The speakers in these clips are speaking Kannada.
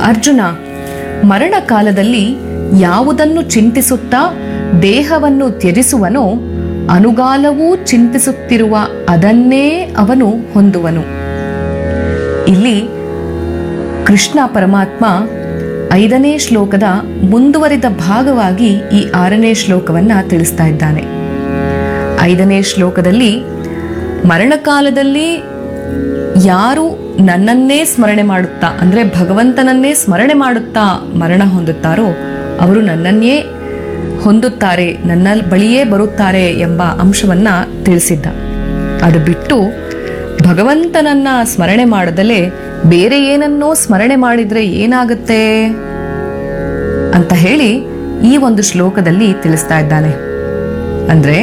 ಅರ್ಜುನ ಮರಣ ಕಾಲದಲ್ಲಿ ಯಾವುದನ್ನು ಚಿಂತಿಸುತ್ತಾ ದೇಹವನ್ನು ತ್ಯಜಿಸುವನೋ ಅನುಗಾಲವೂ ಚಿಂತಿಸುತ್ತಿರುವ ಅದನ್ನೇ ಅವನು ಹೊಂದುವನು ಇಲ್ಲಿ ಕೃಷ್ಣ ಪರಮಾತ್ಮ ಐದನೇ ಶ್ಲೋಕದ ಮುಂದುವರಿದ ಭಾಗವಾಗಿ ಈ ಆರನೇ ಶ್ಲೋಕವನ್ನ ತಿಳಿಸ್ತಾ ಇದ್ದಾನೆ ಐದನೇ ಶ್ಲೋಕದಲ್ಲಿ ಮರಣಕಾಲದಲ್ಲಿ ಯಾರು ನನ್ನನ್ನೇ ಸ್ಮರಣೆ ಮಾಡುತ್ತಾ ಅಂದ್ರೆ ಭಗವಂತನನ್ನೇ ಸ್ಮರಣೆ ಮಾಡುತ್ತಾ ಮರಣ ಹೊಂದುತ್ತಾರೋ ಅವರು ನನ್ನನ್ನೇ ಹೊಂದುತ್ತಾರೆ ನನ್ನ ಬಳಿಯೇ ಬರುತ್ತಾರೆ ಎಂಬ ಅಂಶವನ್ನ ತಿಳಿಸಿದ್ದ ಅದು ಬಿಟ್ಟು ಭಗವಂತನನ್ನ ಸ್ಮರಣೆ ಮಾಡದಲೇ ಬೇರೆ ಏನನ್ನೋ ಸ್ಮರಣೆ ಮಾಡಿದ್ರೆ ಏನಾಗುತ್ತೆ ಅಂತ ಹೇಳಿ ಈ ಒಂದು ಶ್ಲೋಕದಲ್ಲಿ ತಿಳಿಸ್ತಾ ಇದ್ದಾನೆ ಅಂದ್ರೆ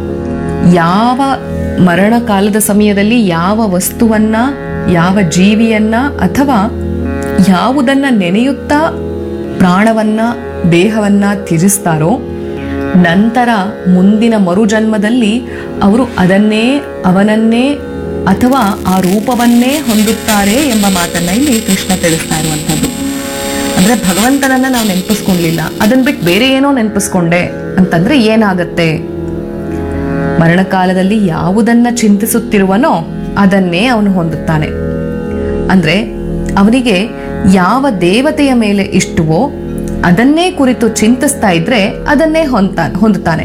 ಯಾವ ಮರಣ ಕಾಲದ ಸಮಯದಲ್ಲಿ ಯಾವ ವಸ್ತುವನ್ನ ಯಾವ ಜೀವಿಯನ್ನ ಅಥವಾ ಯಾವುದನ್ನ ನೆನೆಯುತ್ತಾ ಪ್ರಾಣವನ್ನ ದೇಹವನ್ನ ತ್ಯಜಿಸ್ತಾರೋ ನಂತರ ಮುಂದಿನ ಮರುಜನ್ಮದಲ್ಲಿ ಅವರು ಅದನ್ನೇ ಅವನನ್ನೇ ಅಥವಾ ಆ ರೂಪವನ್ನೇ ಹೊಂದುತ್ತಾರೆ ಎಂಬ ಮಾತನ್ನ ಇಲ್ಲಿ ಕೃಷ್ಣ ತಿಳಿಸ್ತಾ ಇರುವಂಥದ್ದು ಅಂದ್ರೆ ಭಗವಂತನನ್ನ ನಾವು ನೆನಪಿಸ್ಕೊಂಡ್ಲಿಲ್ಲ ಅದನ್ನ ಬಿಟ್ಟು ಬೇರೆ ಏನೋ ನೆನಪಿಸ್ಕೊಂಡೆ ಅಂತಂದ್ರೆ ಏನಾಗತ್ತೆ ಮರಣಕಾಲದಲ್ಲಿ ಯಾವುದನ್ನ ಚಿಂತಿಸುತ್ತಿರುವನೋ ಅದನ್ನೇ ಅವನು ಹೊಂದುತ್ತಾನೆ ಅಂದ್ರೆ ಅವನಿಗೆ ಯಾವ ದೇವತೆಯ ಮೇಲೆ ಇಷ್ಟವೋ ಅದನ್ನೇ ಕುರಿತು ಚಿಂತಿಸ್ತಾ ಇದ್ರೆ ಅದನ್ನೇ ಹೊಂದ್ತಾ ಹೊಂದುತ್ತಾನೆ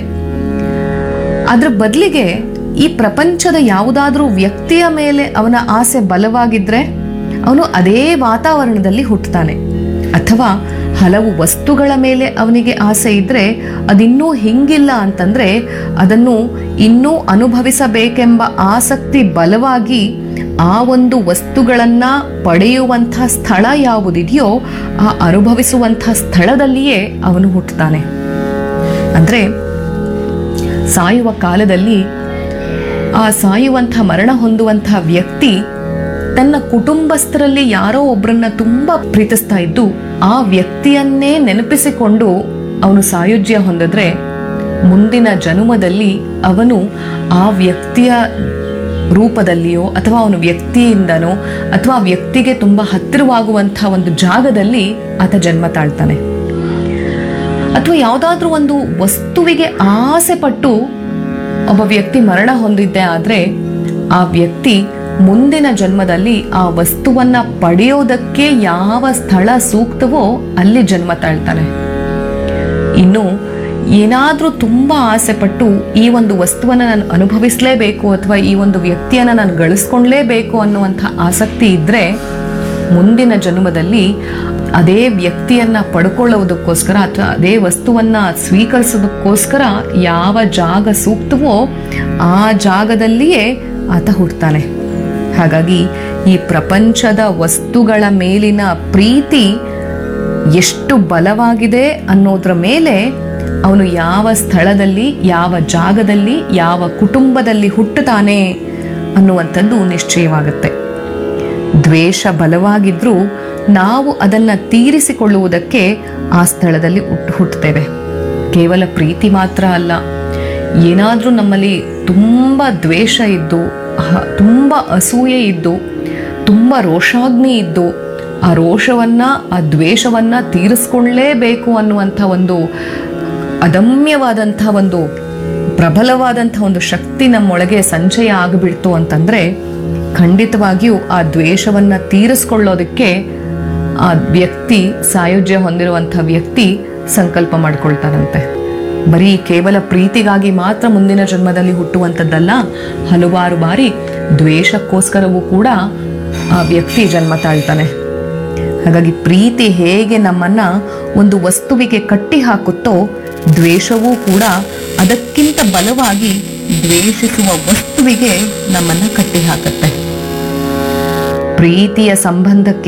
ಅದ್ರ ಬದಲಿಗೆ ಈ ಪ್ರಪಂಚದ ಯಾವುದಾದ್ರೂ ವ್ಯಕ್ತಿಯ ಮೇಲೆ ಅವನ ಆಸೆ ಬಲವಾಗಿದ್ರೆ ಅವನು ಅದೇ ವಾತಾವರಣದಲ್ಲಿ ಹುಟ್ಟುತ್ತಾನೆ ಅಥವಾ ಹಲವು ವಸ್ತುಗಳ ಮೇಲೆ ಅವನಿಗೆ ಆಸೆ ಇದ್ರೆ ಅದಿನ್ನೂ ಹಿಂಗಿಲ್ಲ ಅಂತಂದ್ರೆ ಅದನ್ನು ಇನ್ನೂ ಅನುಭವಿಸಬೇಕೆಂಬ ಆಸಕ್ತಿ ಬಲವಾಗಿ ಆ ಒಂದು ವಸ್ತುಗಳನ್ನ ಪಡೆಯುವಂಥ ಸ್ಥಳ ಯಾವುದಿದೆಯೋ ಆ ಅನುಭವಿಸುವಂಥ ಸ್ಥಳದಲ್ಲಿಯೇ ಅವನು ಹುಟ್ಟುತ್ತಾನೆ ಅಂದ್ರೆ ಸಾಯುವ ಕಾಲದಲ್ಲಿ ಆ ಸಾಯುವಂಥ ಮರಣ ಹೊಂದುವಂಥ ವ್ಯಕ್ತಿ ತನ್ನ ಕುಟುಂಬಸ್ಥರಲ್ಲಿ ಯಾರೋ ಒಬ್ಬರನ್ನ ತುಂಬಾ ಪ್ರೀತಿಸ್ತಾ ಇದ್ದು ಆ ವ್ಯಕ್ತಿಯನ್ನೇ ನೆನಪಿಸಿಕೊಂಡು ಅವನು ಸಾಯುಜ್ಯ ಹೊಂದಿದ್ರೆ ಮುಂದಿನ ಜನುಮದಲ್ಲಿ ಅವನು ಆ ವ್ಯಕ್ತಿಯ ರೂಪದಲ್ಲಿಯೋ ಅಥವಾ ಅವನ ವ್ಯಕ್ತಿಯಿಂದನೋ ಅಥವಾ ಆ ವ್ಯಕ್ತಿಗೆ ತುಂಬಾ ಹತ್ತಿರವಾಗುವಂಥ ಒಂದು ಜಾಗದಲ್ಲಿ ಆತ ಜನ್ಮ ತಾಳ್ತಾನೆ ಅಥವಾ ಯಾವುದಾದ್ರೂ ಒಂದು ವಸ್ತುವಿಗೆ ಆಸೆ ಪಟ್ಟು ಒಬ್ಬ ವ್ಯಕ್ತಿ ಮರಣ ಹೊಂದಿದ್ದೆ ಆದ್ರೆ ಆ ವ್ಯಕ್ತಿ ಮುಂದಿನ ಜನ್ಮದಲ್ಲಿ ಆ ವಸ್ತುವನ್ನ ಪಡೆಯೋದಕ್ಕೆ ಯಾವ ಸ್ಥಳ ಸೂಕ್ತವೋ ಅಲ್ಲಿ ಜನ್ಮ ತಾಳ್ತಾನೆ ಇನ್ನು ಏನಾದ್ರೂ ತುಂಬಾ ಆಸೆ ಪಟ್ಟು ಈ ಒಂದು ವಸ್ತುವನ್ನ ನಾನು ಅನುಭವಿಸ್ಲೇಬೇಕು ಅಥವಾ ಈ ಒಂದು ವ್ಯಕ್ತಿಯನ್ನ ನಾನು ಗಳಿಸ್ಕೊಂಡ್ಲೇಬೇಕು ಅನ್ನುವಂಥ ಆಸಕ್ತಿ ಇದ್ರೆ ಮುಂದಿನ ಜನ್ಮದಲ್ಲಿ ಅದೇ ವ್ಯಕ್ತಿಯನ್ನ ಪಡ್ಕೊಳ್ಳೋದಕ್ಕೋಸ್ಕರ ಅಥವಾ ಅದೇ ವಸ್ತುವನ್ನ ಸ್ವೀಕರಿಸೋದಕ್ಕೋಸ್ಕರ ಯಾವ ಜಾಗ ಸೂಕ್ತವೋ ಆ ಜಾಗದಲ್ಲಿಯೇ ಆತ ಹುಡ್ತಾನೆ ಹಾಗಾಗಿ ಈ ಪ್ರಪಂಚದ ವಸ್ತುಗಳ ಮೇಲಿನ ಪ್ರೀತಿ ಎಷ್ಟು ಬಲವಾಗಿದೆ ಅನ್ನೋದ್ರ ಮೇಲೆ ಅವನು ಯಾವ ಸ್ಥಳದಲ್ಲಿ ಯಾವ ಜಾಗದಲ್ಲಿ ಯಾವ ಕುಟುಂಬದಲ್ಲಿ ಹುಟ್ಟುತ್ತಾನೆ ಅನ್ನುವಂಥದ್ದು ನಿಶ್ಚಯವಾಗುತ್ತೆ ದ್ವೇಷ ಬಲವಾಗಿದ್ರೂ ನಾವು ಅದನ್ನ ತೀರಿಸಿಕೊಳ್ಳುವುದಕ್ಕೆ ಆ ಸ್ಥಳದಲ್ಲಿ ಹುಟ್ಟು ಹುಟ್ಟುತ್ತೇವೆ ಕೇವಲ ಪ್ರೀತಿ ಮಾತ್ರ ಅಲ್ಲ ಏನಾದರೂ ನಮ್ಮಲ್ಲಿ ತುಂಬ ದ್ವೇಷ ಇದ್ದು ಹ- ತುಂಬ ಅಸೂಯೆ ಇದ್ದು ತುಂಬ ರೋಷಾಗ್ನಿ ಇದ್ದು ಆ ರೋಷವನ್ನ ಆ ದ್ವೇಷವನ್ನ ತೀರಿಸ್ಕೊಳ್ಳೇಬೇಕು ಅನ್ನುವಂಥ ಒಂದು ಅದಮ್ಯವಾದಂಥ ಒಂದು ಪ್ರಬಲವಾದಂಥ ಒಂದು ಶಕ್ತಿ ನಮ್ಮೊಳಗೆ ಸಂಚಯ ಆಗಿಬಿಡ್ತು ಅಂತಂದ್ರೆ ಖಂಡಿತವಾಗಿಯೂ ಆ ದ್ವೇಷವನ್ನ ತೀರಿಸ್ಕೊಳ್ಳೋದಕ್ಕೆ ಆ ವ್ಯಕ್ತಿ ಸಾಯುಜ್ಯ ಹೊಂದಿರುವಂಥ ವ್ಯಕ್ತಿ ಸಂಕಲ್ಪ ಮಾಡ್ಕೊಳ್ತಾರಂತೆ ಬರೀ ಕೇವಲ ಪ್ರೀತಿಗಾಗಿ ಮಾತ್ರ ಮುಂದಿನ ಜನ್ಮದಲ್ಲಿ ಹುಟ್ಟುವಂಥದ್ದಲ್ಲ ಹಲವಾರು ಬಾರಿ ದ್ವೇಷಕ್ಕೋಸ್ಕರವೂ ಕೂಡ ಆ ವ್ಯಕ್ತಿ ಜನ್ಮ ತಾಳ್ತಾನೆ ಹಾಗಾಗಿ ಪ್ರೀತಿ ಹೇಗೆ ನಮ್ಮನ್ನ ಒಂದು ವಸ್ತುವಿಗೆ ಕಟ್ಟಿ ಹಾಕುತ್ತೋ ದ್ವೇಷವೂ ಕೂಡ ಅದಕ್ಕಿಂತ ಬಲವಾಗಿ ದ್ವೇಷಿಸುವ ವಸ್ತುವಿಗೆ ನಮ್ಮನ್ನ ಕಟ್ಟಿ ಹಾಕತ್ತೆ ಪ್ರೀತಿಯ ಸಂಬಂಧಕ್ಕೆ